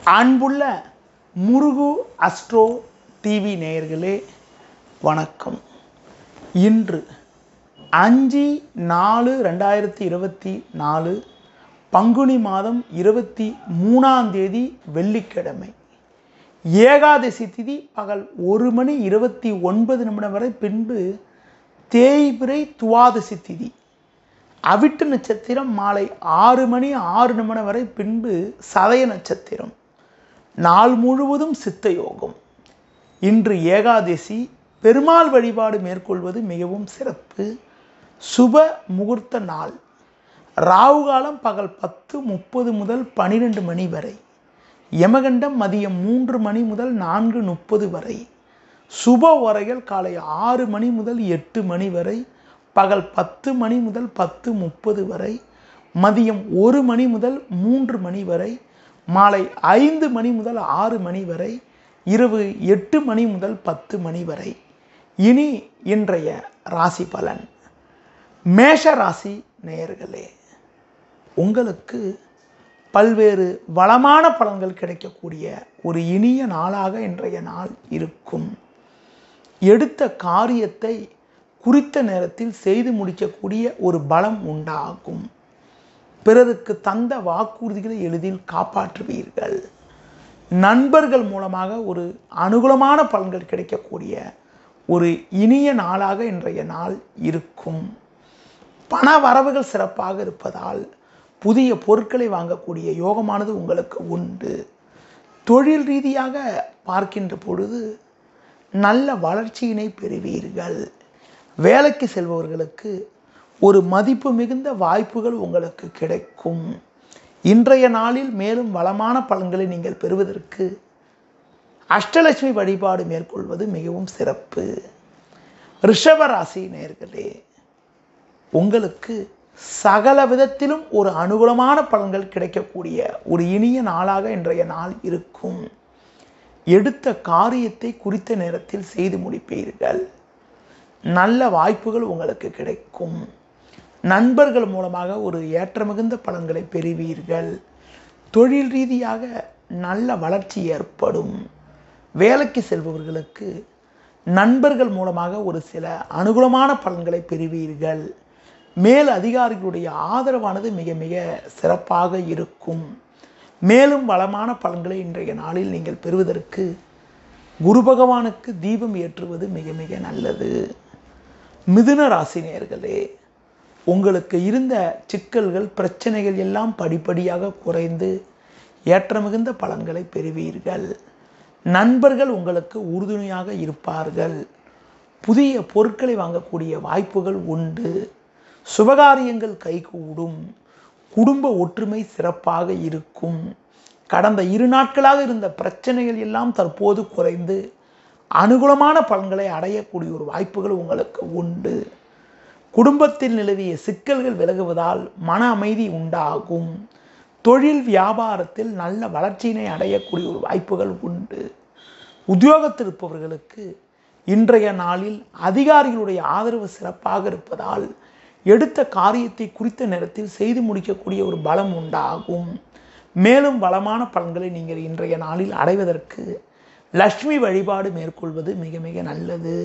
அன்புள்ள முருகு astro TV நேயர்களே வணக்கம் இன்று அஞ்சு நாலு ரெண்டாயிரத்தி இருபத்தி நாலு பங்குனி மாதம் இருபத்தி மூணாம் தேதி வெள்ளிக்கிழமை ஏகாதசி திதி பகல் ஒரு மணி இருபத்தி ஒன்பது நிமிடம் வரை பின்பு தேய்பிரை துவாதசி திதி அவிட்டு நட்சத்திரம் மாலை ஆறு மணி ஆறு நிமிடம் வரை பின்பு சதய நட்சத்திரம் நாள் முழுவதும் சித்த யோகம் இன்று ஏகாதசி பெருமாள் வழிபாடு மேற்கொள்வது மிகவும் சிறப்பு சுப முகூர்த்த நாள் ராகு காலம் பகல் பத்து முப்பது முதல் பனிரெண்டு மணி வரை யமகண்டம் மதியம் மூன்று மணி முதல் நான்கு முப்பது வரை சுப உரைகள் காலை ஆறு மணி முதல் எட்டு மணி வரை பகல் பத்து மணி முதல் பத்து முப்பது வரை மதியம் ஒரு மணி முதல் மூன்று மணி வரை மாலை ஐந்து மணி முதல் ஆறு மணி வரை இரவு எட்டு மணி முதல் பத்து மணி வரை இனி இன்றைய ராசி பலன் மேஷ ராசி நேயர்களே உங்களுக்கு பல்வேறு வளமான பலன்கள் கிடைக்கக்கூடிய ஒரு இனிய நாளாக இன்றைய நாள் இருக்கும் எடுத்த காரியத்தை குறித்த நேரத்தில் செய்து முடிக்கக்கூடிய ஒரு பலம் உண்டாகும் பிறருக்கு தந்த வாக்குறுதிகளை எளிதில் காப்பாற்றுவீர்கள் நண்பர்கள் மூலமாக ஒரு அனுகூலமான பலன்கள் கிடைக்கக்கூடிய ஒரு இனிய நாளாக இன்றைய நாள் இருக்கும் பண வரவுகள் சிறப்பாக இருப்பதால் புதிய பொருட்களை வாங்கக்கூடிய யோகமானது உங்களுக்கு உண்டு தொழில் ரீதியாக பார்க்கின்ற பொழுது நல்ல வளர்ச்சியினை பெறுவீர்கள் வேலைக்கு செல்பவர்களுக்கு ஒரு மதிப்பு மிகுந்த வாய்ப்புகள் உங்களுக்கு கிடைக்கும் இன்றைய நாளில் மேலும் வளமான பலன்களை நீங்கள் பெறுவதற்கு அஷ்டலட்சுமி வழிபாடு மேற்கொள்வது மிகவும் சிறப்பு ரிஷப ராசி நேர்களே உங்களுக்கு சகல விதத்திலும் ஒரு அனுகூலமான பலன்கள் கிடைக்கக்கூடிய ஒரு இனிய நாளாக இன்றைய நாள் இருக்கும் எடுத்த காரியத்தை குறித்த நேரத்தில் செய்து முடிப்பீர்கள் நல்ல வாய்ப்புகள் உங்களுக்கு கிடைக்கும் நண்பர்கள் மூலமாக ஒரு ஏற்றமிகுந்த பலன்களை பெறுவீர்கள் தொழில் ரீதியாக நல்ல வளர்ச்சி ஏற்படும் வேலைக்கு செல்பவர்களுக்கு நண்பர்கள் மூலமாக ஒரு சில அனுகூலமான பலன்களை பெறுவீர்கள் மேல் அதிகாரிகளுடைய ஆதரவானது மிக மிக சிறப்பாக இருக்கும் மேலும் வளமான பலன்களை இன்றைய நாளில் நீங்கள் பெறுவதற்கு குரு பகவானுக்கு தீபம் ஏற்றுவது மிக மிக நல்லது மிதுன ராசினியர்களே உங்களுக்கு இருந்த சிக்கல்கள் பிரச்சனைகள் எல்லாம் படிப்படியாக குறைந்து ஏற்றமிகுந்த பலன்களை பெறுவீர்கள் நண்பர்கள் உங்களுக்கு உறுதுணையாக இருப்பார்கள் புதிய பொருட்களை வாங்கக்கூடிய வாய்ப்புகள் உண்டு சுபகாரியங்கள் கைகூடும் குடும்ப ஒற்றுமை சிறப்பாக இருக்கும் கடந்த இரு நாட்களாக இருந்த பிரச்சனைகள் எல்லாம் தற்போது குறைந்து அனுகூலமான பலன்களை அடையக்கூடிய ஒரு வாய்ப்புகள் உங்களுக்கு உண்டு குடும்பத்தில் நிலவிய சிக்கல்கள் விலகுவதால் மன அமைதி உண்டாகும் தொழில் வியாபாரத்தில் நல்ல வளர்ச்சியினை அடையக்கூடிய ஒரு வாய்ப்புகள் உண்டு உத்தியோகத்தில் இருப்பவர்களுக்கு இன்றைய நாளில் அதிகாரிகளுடைய ஆதரவு சிறப்பாக இருப்பதால் எடுத்த காரியத்தை குறித்த நேரத்தில் செய்து முடிக்கக்கூடிய ஒரு பலம் உண்டாகும் மேலும் பலமான பலன்களை நீங்கள் இன்றைய நாளில் அடைவதற்கு லக்ஷ்மி வழிபாடு மேற்கொள்வது மிக மிக நல்லது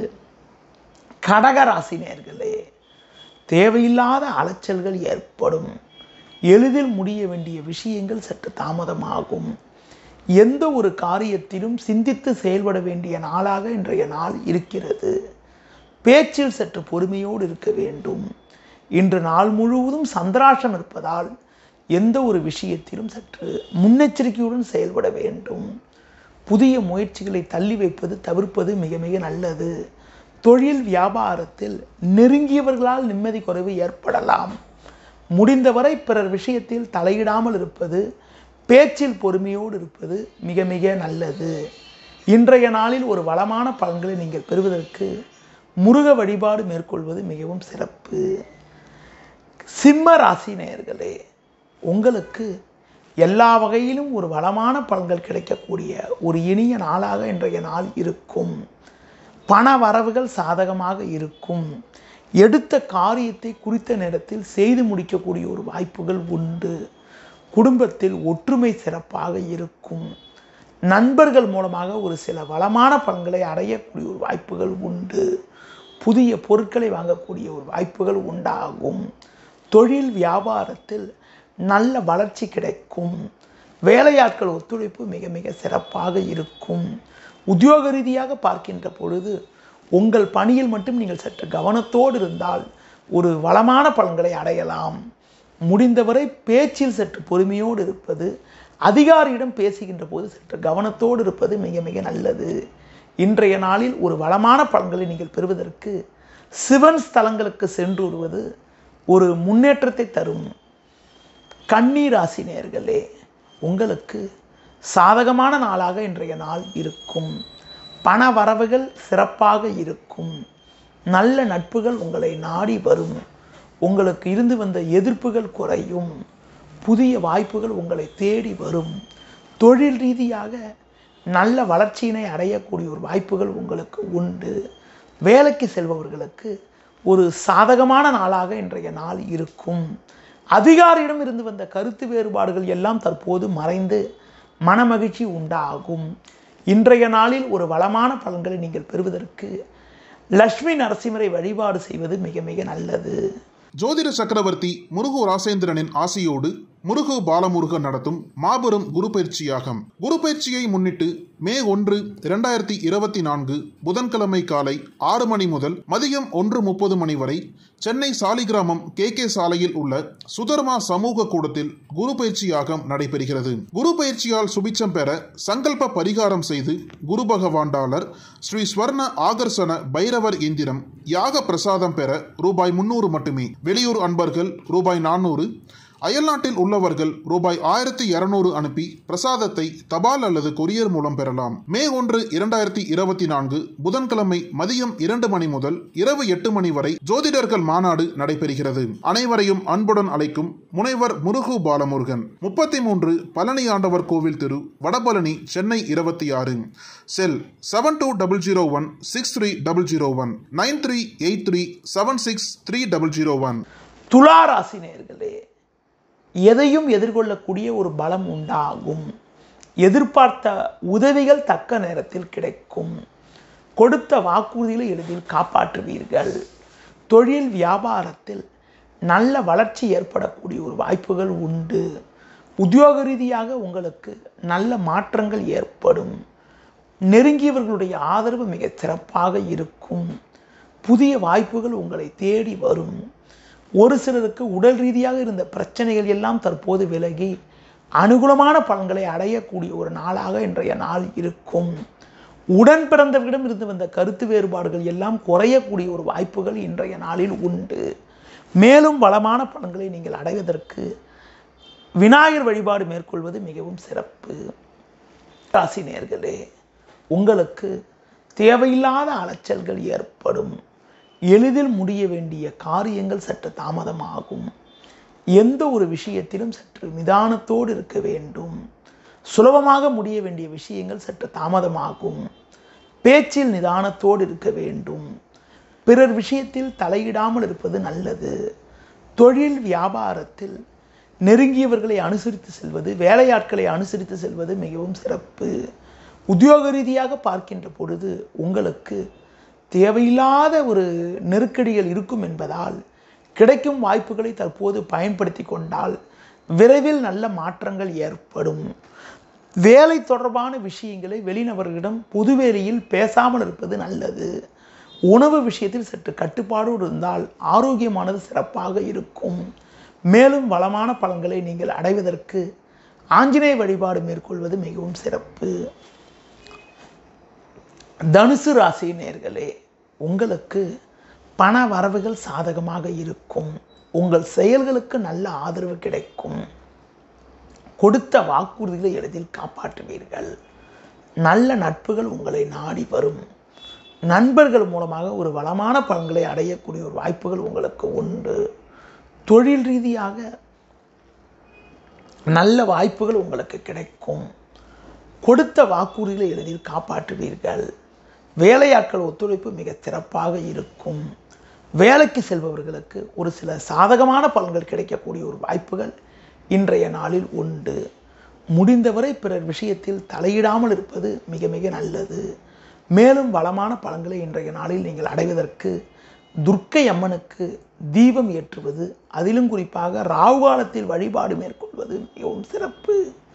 கடக ராசி நேர்களே தேவையில்லாத அலைச்சல்கள் ஏற்படும் எளிதில் முடிய வேண்டிய விஷயங்கள் சற்று தாமதமாகும் எந்த ஒரு காரியத்திலும் சிந்தித்து செயல்பட வேண்டிய நாளாக இன்றைய நாள் இருக்கிறது பேச்சில் சற்று பொறுமையோடு இருக்க வேண்டும் இன்று நாள் முழுவதும் சந்திராஷம் இருப்பதால் எந்த ஒரு விஷயத்திலும் சற்று முன்னெச்சரிக்கையுடன் செயல்பட வேண்டும் புதிய முயற்சிகளை தள்ளி வைப்பது தவிர்ப்பது மிக மிக நல்லது தொழில் வியாபாரத்தில் நெருங்கியவர்களால் நிம்மதி குறைவு ஏற்படலாம் முடிந்தவரை பிறர் விஷயத்தில் தலையிடாமல் இருப்பது பேச்சில் பொறுமையோடு இருப்பது மிக மிக நல்லது இன்றைய நாளில் ஒரு வளமான பலன்களை நீங்கள் பெறுவதற்கு முருக வழிபாடு மேற்கொள்வது மிகவும் சிறப்பு சிம்ம ராசி நேயர்களே உங்களுக்கு எல்லா வகையிலும் ஒரு வளமான பலன்கள் கிடைக்கக்கூடிய ஒரு இனிய நாளாக இன்றைய நாள் இருக்கும் பண வரவுகள் சாதகமாக இருக்கும் எடுத்த காரியத்தை குறித்த நேரத்தில் செய்து முடிக்கக்கூடிய ஒரு வாய்ப்புகள் உண்டு குடும்பத்தில் ஒற்றுமை சிறப்பாக இருக்கும் நண்பர்கள் மூலமாக ஒரு சில வளமான பலன்களை அடையக்கூடிய ஒரு வாய்ப்புகள் உண்டு புதிய பொருட்களை வாங்கக்கூடிய ஒரு வாய்ப்புகள் உண்டாகும் தொழில் வியாபாரத்தில் நல்ல வளர்ச்சி கிடைக்கும் வேலையாட்கள் ஒத்துழைப்பு மிக மிக சிறப்பாக இருக்கும் உத்தியோக ரீதியாக பார்க்கின்ற பொழுது உங்கள் பணியில் மட்டும் நீங்கள் சற்று கவனத்தோடு இருந்தால் ஒரு வளமான பலன்களை அடையலாம் முடிந்தவரை பேச்சில் சற்று பொறுமையோடு இருப்பது அதிகாரியிடம் பேசுகின்ற போது சற்று கவனத்தோடு இருப்பது மிக மிக நல்லது இன்றைய நாளில் ஒரு வளமான பலன்களை நீங்கள் பெறுவதற்கு சிவன் ஸ்தலங்களுக்கு சென்று வருவது ஒரு முன்னேற்றத்தை தரும் கண்ணீர் ராசி நேர்களே உங்களுக்கு சாதகமான நாளாக இன்றைய நாள் இருக்கும் பண வரவுகள் சிறப்பாக இருக்கும் நல்ல நட்புகள் உங்களை நாடி வரும் உங்களுக்கு இருந்து வந்த எதிர்ப்புகள் குறையும் புதிய வாய்ப்புகள் உங்களை தேடி வரும் தொழில் ரீதியாக நல்ல வளர்ச்சியினை அடையக்கூடிய ஒரு வாய்ப்புகள் உங்களுக்கு உண்டு வேலைக்கு செல்பவர்களுக்கு ஒரு சாதகமான நாளாக இன்றைய நாள் இருக்கும் அதிகாரியிடம் இருந்து வந்த கருத்து வேறுபாடுகள் எல்லாம் தற்போது மறைந்து மனமகிழ்ச்சி உண்டாகும் இன்றைய நாளில் ஒரு வளமான பலன்களை நீங்கள் பெறுவதற்கு லக்ஷ்மி நரசிம்மரை வழிபாடு செய்வது மிக மிக நல்லது ஜோதிட சக்கரவர்த்தி முருகு ராசேந்திரனின் ஆசியோடு முருகு பாலமுருகன் நடத்தும் மாபெரும் குரு பயிற்சியாகும் குரு பயிற்சியை முன்னிட்டு மே ஒன்று இரண்டாயிரத்தி இருபத்தி நான்கு புதன்கிழமை காலை ஆறு மணி முதல் மதியம் ஒன்று முப்பது மணி வரை சென்னை சாலிகிராமம் கே கே சாலையில் உள்ள சுதர்மா சமூக கூடத்தில் குரு பயிற்சி யாகம் நடைபெறுகிறது குரு பயிற்சியால் சுபிச்சம் பெற சங்கல்ப பரிகாரம் செய்து குரு பகவாண்டாளர் ஸ்ரீ ஸ்வர்ண ஆகர்ஷண பைரவர் எந்திரம் யாக பிரசாதம் பெற ரூபாய் முன்னூறு மட்டுமே வெளியூர் அன்பர்கள் ரூபாய் நானூறு அயல்நாட்டில் உள்ளவர்கள் ரூபாய் ஆயிரத்தி இருநூறு அனுப்பி பிரசாதத்தை தபால் அல்லது கொரியர் மூலம் பெறலாம் மே ஒன்று இரண்டாயிரத்தி இருபத்தி நான்கு புதன்கிழமை மதியம் இரண்டு மணி முதல் இரவு எட்டு மணி வரை ஜோதிடர்கள் மாநாடு நடைபெறுகிறது அனைவரையும் அன்புடன் அழைக்கும் முனைவர் முருகு பாலமுருகன் முப்பத்தி மூன்று பழனி ஆண்டவர் கோவில் தெரு வடபழனி சென்னை இருபத்தி ஆறு cell seven two double zero one six three double zero one nine three eight three seven six three double zero one துலா ராசி நேயர்களே எதையும் எதிர்கொள்ளக்கூடிய ஒரு பலம் உண்டாகும் எதிர்பார்த்த உதவிகள் தக்க நேரத்தில் கிடைக்கும் கொடுத்த வாக்குறுதிகளை எளிதில் காப்பாற்றுவீர்கள் தொழில் வியாபாரத்தில் நல்ல வளர்ச்சி ஏற்படக்கூடிய ஒரு வாய்ப்புகள் உண்டு உத்தியோக ரீதியாக உங்களுக்கு நல்ல மாற்றங்கள் ஏற்படும் நெருங்கியவர்களுடைய ஆதரவு மிக சிறப்பாக இருக்கும் புதிய வாய்ப்புகள் உங்களை தேடி வரும் ஒரு சிலருக்கு உடல் ரீதியாக இருந்த பிரச்சனைகள் எல்லாம் தற்போது விலகி அனுகூலமான பலன்களை அடையக்கூடிய ஒரு நாளாக இன்றைய நாள் இருக்கும் உடன் பிறந்தவர்களிடம் இருந்து வந்த கருத்து வேறுபாடுகள் எல்லாம் குறையக்கூடிய ஒரு வாய்ப்புகள் இன்றைய நாளில் உண்டு மேலும் வளமான பலன்களை நீங்கள் அடைவதற்கு விநாயகர் வழிபாடு மேற்கொள்வது மிகவும் சிறப்பு ராசி நேர்களே உங்களுக்கு தேவையில்லாத அலைச்சல்கள் ஏற்படும் எளிதில் முடிய வேண்டிய காரியங்கள் சற்று தாமதமாகும் எந்த ஒரு விஷயத்திலும் சற்று நிதானத்தோடு இருக்க வேண்டும் சுலபமாக முடிய வேண்டிய விஷயங்கள் சற்று தாமதமாகும் பேச்சில் நிதானத்தோடு இருக்க வேண்டும் பிறர் விஷயத்தில் தலையிடாமல் இருப்பது நல்லது தொழில் வியாபாரத்தில் நெருங்கியவர்களை அனுசரித்து செல்வது வேலையாட்களை அனுசரித்து செல்வது மிகவும் சிறப்பு உத்தியோக ரீதியாக பார்க்கின்ற பொழுது உங்களுக்கு தேவையில்லாத ஒரு நெருக்கடிகள் இருக்கும் என்பதால் கிடைக்கும் வாய்ப்புகளை தற்போது பயன்படுத்தி கொண்டால் விரைவில் நல்ல மாற்றங்கள் ஏற்படும் வேலை தொடர்பான விஷயங்களை வெளிநபர்களிடம் பொதுவேலையில் பேசாமல் இருப்பது நல்லது உணவு விஷயத்தில் சற்று கட்டுப்பாடோடு இருந்தால் ஆரோக்கியமானது சிறப்பாக இருக்கும் மேலும் வளமான பலன்களை நீங்கள் அடைவதற்கு ஆஞ்சநேய வழிபாடு மேற்கொள்வது மிகவும் சிறப்பு தனுசு ராசி நேர்களே உங்களுக்கு பண வரவுகள் சாதகமாக இருக்கும் உங்கள் செயல்களுக்கு நல்ல ஆதரவு கிடைக்கும் கொடுத்த வாக்குறுதிகளை எளிதில் காப்பாற்றுவீர்கள் நல்ல நட்புகள் உங்களை நாடி வரும் நண்பர்கள் மூலமாக ஒரு வளமான பலன்களை அடையக்கூடிய ஒரு வாய்ப்புகள் உங்களுக்கு உண்டு தொழில் ரீதியாக நல்ல வாய்ப்புகள் உங்களுக்கு கிடைக்கும் கொடுத்த வாக்குறுதிகளை எளிதில் காப்பாற்றுவீர்கள் வேலையாட்கள் ஒத்துழைப்பு மிக சிறப்பாக இருக்கும் வேலைக்கு செல்பவர்களுக்கு ஒரு சில சாதகமான பலன்கள் கிடைக்கக்கூடிய ஒரு வாய்ப்புகள் இன்றைய நாளில் உண்டு முடிந்தவரை பிறர் விஷயத்தில் தலையிடாமல் இருப்பது மிக மிக நல்லது மேலும் வளமான பலன்களை இன்றைய நாளில் நீங்கள் அடைவதற்கு துர்க்கை அம்மனுக்கு தீபம் ஏற்றுவது அதிலும் குறிப்பாக ராகு காலத்தில் வழிபாடு மேற்கொள்வது மிகவும் சிறப்பு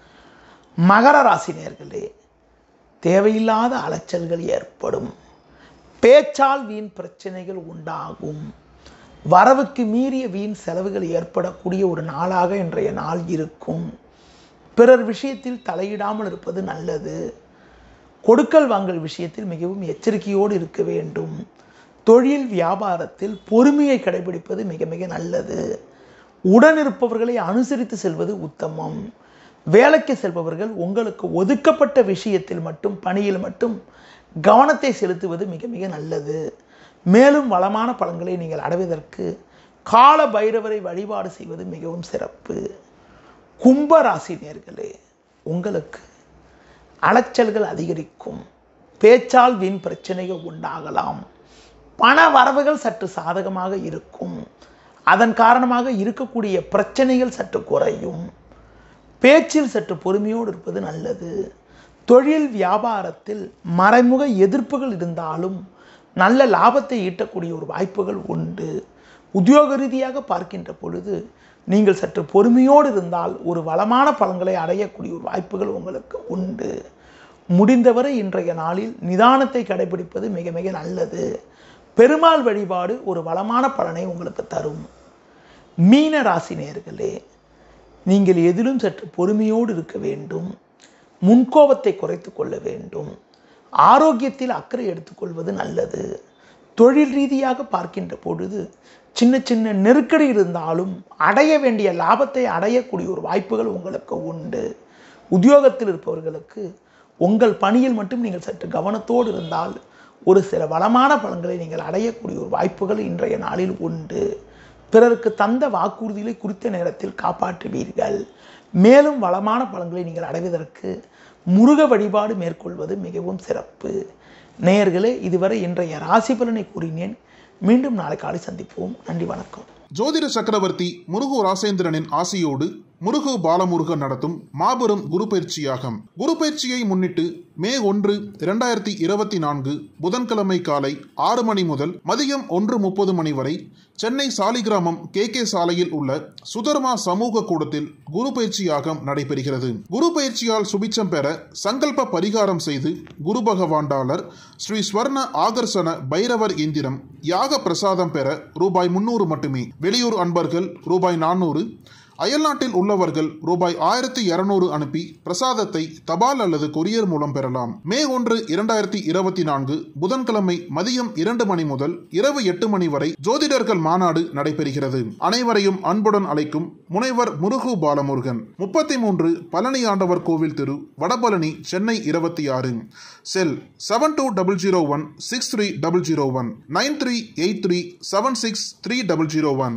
மகர ராசி நேர்களே தேவையில்லாத அலைச்சல்கள் ஏற்படும் பேச்சால் வீண் பிரச்சனைகள் உண்டாகும் வரவுக்கு மீறிய வீண் செலவுகள் ஏற்படக்கூடிய ஒரு நாளாக இன்றைய நாள் இருக்கும் பிறர் விஷயத்தில் தலையிடாமல் இருப்பது நல்லது கொடுக்கல் வாங்கல் விஷயத்தில் மிகவும் எச்சரிக்கையோடு இருக்க வேண்டும் தொழில் வியாபாரத்தில் பொறுமையை கடைபிடிப்பது மிக மிக நல்லது உடன் இருப்பவர்களை அனுசரித்து செல்வது உத்தமம் வேலைக்கு செல்பவர்கள் உங்களுக்கு ஒதுக்கப்பட்ட விஷயத்தில் மட்டும் பணியில் மட்டும் கவனத்தை செலுத்துவது மிக மிக நல்லது மேலும் வளமான பலன்களை நீங்கள் அடைவதற்கு கால பைரவரை வழிபாடு செய்வது மிகவும் சிறப்பு கும்ப ராசி நேர்களே உங்களுக்கு அலைச்சல்கள் அதிகரிக்கும் பேச்சால் வீண் பிரச்சனைகள் உண்டாகலாம் பண வரவுகள் சற்று சாதகமாக இருக்கும் அதன் காரணமாக இருக்கக்கூடிய பிரச்சனைகள் சற்று குறையும் பேச்சில் சற்று பொறுமையோடு இருப்பது நல்லது தொழில் வியாபாரத்தில் மறைமுக எதிர்ப்புகள் இருந்தாலும் நல்ல லாபத்தை ஈட்டக்கூடிய ஒரு வாய்ப்புகள் உண்டு உத்தியோக ரீதியாக பார்க்கின்ற பொழுது நீங்கள் சற்று பொறுமையோடு இருந்தால் ஒரு வளமான பலன்களை அடையக்கூடிய ஒரு வாய்ப்புகள் உங்களுக்கு உண்டு முடிந்தவரை இன்றைய நாளில் நிதானத்தை கடைபிடிப்பது மிக மிக நல்லது பெருமாள் வழிபாடு ஒரு வளமான பலனை உங்களுக்கு தரும் மீன ராசி நேர்களே நீங்கள் எதிலும் சற்று பொறுமையோடு இருக்க வேண்டும் முன்கோபத்தை குறைத்து கொள்ள வேண்டும் ஆரோக்கியத்தில் அக்கறை எடுத்துக்கொள்வது நல்லது தொழில் ரீதியாக பார்க்கின்ற பொழுது சின்ன சின்ன நெருக்கடி இருந்தாலும் அடைய வேண்டிய லாபத்தை அடையக்கூடிய ஒரு வாய்ப்புகள் உங்களுக்கு உண்டு உத்தியோகத்தில் இருப்பவர்களுக்கு உங்கள் பணியில் மட்டும் நீங்கள் சற்று கவனத்தோடு இருந்தால் ஒரு சில வளமான பலன்களை நீங்கள் அடையக்கூடிய ஒரு வாய்ப்புகள் இன்றைய நாளில் உண்டு பிறருக்கு தந்த வாக்குறுதிகளை குறித்த நேரத்தில் காப்பாற்றுவீர்கள் மேலும் வளமான பலன்களை நீங்கள் அடைவதற்கு முருக வழிபாடு மேற்கொள்வது மிகவும் சிறப்பு நேயர்களே இதுவரை இன்றைய ராசி பலனை கூறினேன் மீண்டும் நாளை காலை சந்திப்போம் நன்றி வணக்கம் ஜோதிட சக்கரவர்த்தி முருகு ராசேந்திரனின் ஆசியோடு முருகு பாலமுருகன் நடத்தும் மாபெரும் குரு பயிற்சியாகும் குரு பயிற்சியை முன்னிட்டு மே ஒன்று இரண்டாயிரத்தி இருபத்தி நான்கு புதன்கிழமை காலை ஆறு மணி முதல் மதியம் ஒன்று முப்பது மணி வரை சென்னை சாலிகிராமம் கே கே சாலையில் உள்ள சுதர்மா சமூக கூடத்தில் குரு பயிற்சியாகம் நடைபெறுகிறது குரு பயிற்சியால் சுபிச்சம் பெற சங்கல்ப பரிகாரம் செய்து குரு பகவாண்டாளர் ஸ்ரீ ஸ்வர்ண ஆகர்ஷண பைரவர் எந்திரம் யாக பிரசாதம் பெற ரூபாய் முன்னூறு மட்டுமே வெளியூர் அன்பர்கள் ரூபாய் நானூறு அயல்நாட்டில் உள்ளவர்கள் ரூபாய் ஆயிரத்தி இருநூறு அனுப்பி பிரசாதத்தை தபால் அல்லது கொரியர் மூலம் பெறலாம் மே ஒன்று இரண்டாயிரத்தி இருபத்தி நான்கு புதன்கிழமை மதியம் இரண்டு மணி முதல் இரவு எட்டு மணி வரை ஜோதிடர்கள் மாநாடு நடைபெறுகிறது அனைவரையும் அன்புடன் அழைக்கும் முனைவர் முருகு பாலமுருகன் முப்பத்தி மூன்று பழனி ஆண்டவர் கோவில் தெரு வடபழனி சென்னை இருபத்தி ஆறு cell seven two double zero one six three double zero one nine three eight three seven six three double zero one